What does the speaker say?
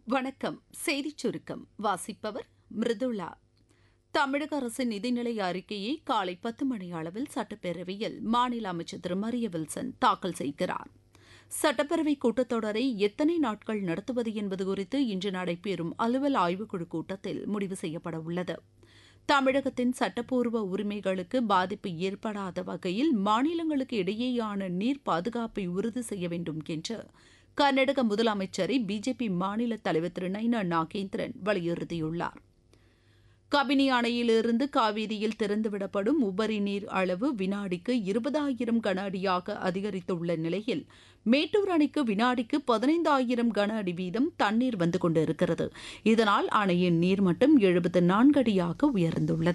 வணக்கம் செய்திச் சுருக்கம் வாசிப்பவர் மிருதுளா தமிழக அரசின் நிதிநிலை அறிக்கையை காலை பத்து மணி அளவில் சட்டப்பேரவையில் மாநில அமைச்சர் திரு மரிய வில்சன் தாக்கல் செய்கிறார் சட்டப்பேரவை கூட்டத்தொடரை எத்தனை நாட்கள் நடத்துவது என்பது குறித்து இன்று நடைபெறும் அலுவல் ஆய்வுக்குழு கூட்டத்தில் முடிவு செய்யப்பட உள்ளது தமிழகத்தின் சட்டப்பூர்வ உரிமைகளுக்கு பாதிப்பு ஏற்படாத வகையில் மாநிலங்களுக்கு இடையேயான நீர் பாதுகாப்பை உறுதி செய்ய வேண்டும் என்று கர்நாடக முதலமைச்சரை பிஜேபி மாநில தலைவர் திரு நைனா நாகேந்திரன் வலியுறுத்தியுள்ளார் கபினி அணையிலிருந்து காவிரியில் திறந்துவிடப்படும் உபரி நீர் அளவு வினாடிக்கு இருபதாயிரம் கன அடியாக அதிகரித்துள்ள நிலையில் மேட்டூர் அணைக்கு வினாடிக்கு பதினைந்தாயிரம் கன அடி வீதம் தண்ணீர் வந்து கொண்டிருக்கிறது இதனால் அணையின் நீர்மட்டம் எழுபத்து நான்கு அடியாக உயர்ந்துள்ளது